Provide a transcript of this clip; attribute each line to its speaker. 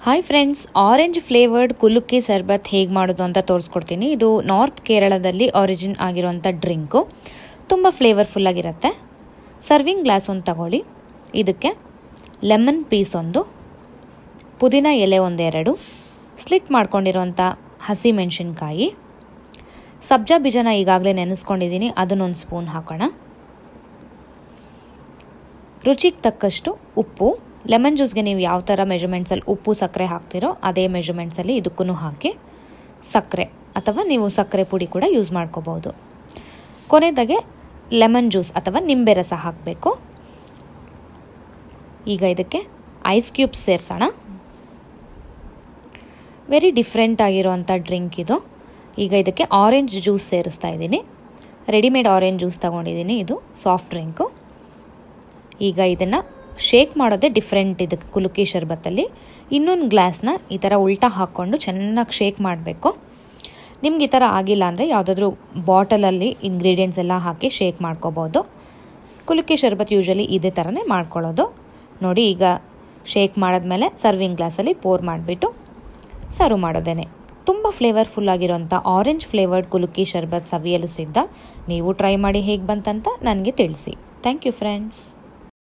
Speaker 1: hi friends orange flavoured kulukki sarbat ಹೇಗೆ ಮಾಡೋದು ಅಂತ ತೋರಿಸ್ಕೊಡ್ತೀನಿ ಇದು ನಾರ್ತ್ ಕೇರಳದಲ್ಲಿ ಆರಿಜಿನ್ ಆಗಿರೋಂಥ ಡ್ರಿಂಕು ತುಂಬ ಫ್ಲೇವರ್ಫುಲ್ ಆಗಿರುತ್ತೆ ಸರ್ವಿಂಗ್ ಗ್ಲಾಸ್ ಒಂದು ತಗೊಳ್ಳಿ ಇದಕ್ಕೆ ಲೆಮನ್ ಪೀಸ್ ಒಂದು ಪುದೀನ ಎಲೆ ಒಂದೆರಡು ಸ್ಲಿಟ್ ಮಾಡ್ಕೊಂಡಿರೋಂಥ ಹಸಿ ಮೆಣಸಿನ್ಕಾಯಿ ಸಬ್ಜಾ ಬೀಜನ ಈಗಾಗಲೇ ನೆನೆಸ್ಕೊಂಡಿದ್ದೀನಿ ಅದನ್ನೊಂದು ಸ್ಪೂನ್ ಹಾಕೋಣ ರುಚಿಗೆ ತಕ್ಕಷ್ಟು ಉಪ್ಪು ಲೆಮನ್ ಜ್ಯೂಸ್ಗೆ ನೀವು ಯಾವ ಥರ ಮೆಜರ್ಮೆಂಟ್ಸಲ್ಲಿ ಉಪ್ಪು ಸಕ್ಕರೆ ಹಾಕ್ತಿರೋ ಅದೇ ಮೆಜರ್ಮೆಂಟ್ಸಲ್ಲಿ ಇದಕ್ಕೂ ಹಾಕಿ ಸಕ್ಕರೆ ಅಥವಾ ನೀವು ಸಕ್ಕರೆ ಪುಡಿ ಕೂಡ ಯೂಸ್ ಮಾಡ್ಕೋಬೋದು ಕೊನೆದಾಗೆ ಲೆಮನ್ ಜ್ಯೂಸ್ ಅಥವಾ ನಿಂಬೆ ರಸ ಹಾಕಬೇಕು ಈಗ ಇದಕ್ಕೆ ಐಸ್ ಕ್ಯೂಬ್ಸ್ ಸೇರಿಸೋಣ ವೆರಿ ಡಿಫ್ರೆಂಟ್ ಆಗಿರೋವಂಥ ಡ್ರಿಂಕ್ ಇದು ಈಗ ಇದಕ್ಕೆ ಆರೆಂಜ್ ಜ್ಯೂಸ್ ಸೇರಿಸ್ತಾ ಇದ್ದೀನಿ ರೆಡಿಮೇಡ್ ಆರೆಂಜ್ ಜ್ಯೂಸ್ ತೊಗೊಂಡಿದ್ದೀನಿ ಇದು ಸಾಫ್ಟ್ ಡ್ರಿಂಕು ಈಗ ಇದನ್ನು ಶೇಕ್ ಮಾಡೋದೇ ಡಿಫ್ರೆಂಟ್ ಇದಕ್ಕೆ ಕುಲುಕಿ ಶರ್ಬತ್ತಲ್ಲಿ ಇನ್ನೊಂದು ಗ್ಲಾಸ್ನ ಈ ಥರ ಉಲ್ಟಾ ಹಾಕ್ಕೊಂಡು ಚೆನ್ನಾಗಿ ಶೇಕ್ ಮಾಡಬೇಕು ನಿಮ್ಗೆ ಈ ಥರ ಆಗಿಲ್ಲ ಅಂದರೆ ಯಾವುದಾದ್ರೂ ಬಾಟಲಲ್ಲಿ ಇಂಗ್ರೀಡಿಯೆಂಟ್ಸ್ ಎಲ್ಲ ಹಾಕಿ ಶೇಕ್ ಮಾಡ್ಕೋಬೋದು ಕುಲುಕಿ ಶರ್ಬತ್ ಯೂಶಲಿ ಇದೇ ಥರನೇ ಮಾಡ್ಕೊಳ್ಳೋದು ನೋಡಿ ಈಗ ಶೇಕ್ ಮಾಡಿದ್ಮೇಲೆ ಸರ್ವಿಂಗ್ ಗ್ಲಾಸಲ್ಲಿ ಪೋರ್ ಮಾಡಿಬಿಟ್ಟು ಸರ್ವ್ ಮಾಡೋದೇನೆ ತುಂಬ ಫ್ಲೇವರ್ಫುಲ್ ಆಗಿರೋಂಥ ಆರೆಂಜ್ ಫ್ಲೇವರ್ಡ್ ಕುಲುಕಿ ಶರ್ಬತ್ ಸವಿಯಲು ಸಿದ್ಧ ನೀವು ಟ್ರೈ ಮಾಡಿ ಹೇಗೆ ಬಂತಂತ ನನಗೆ ತಿಳಿಸಿ ಥ್ಯಾಂಕ್ ಯು ಫ್ರೆಂಡ್ಸ್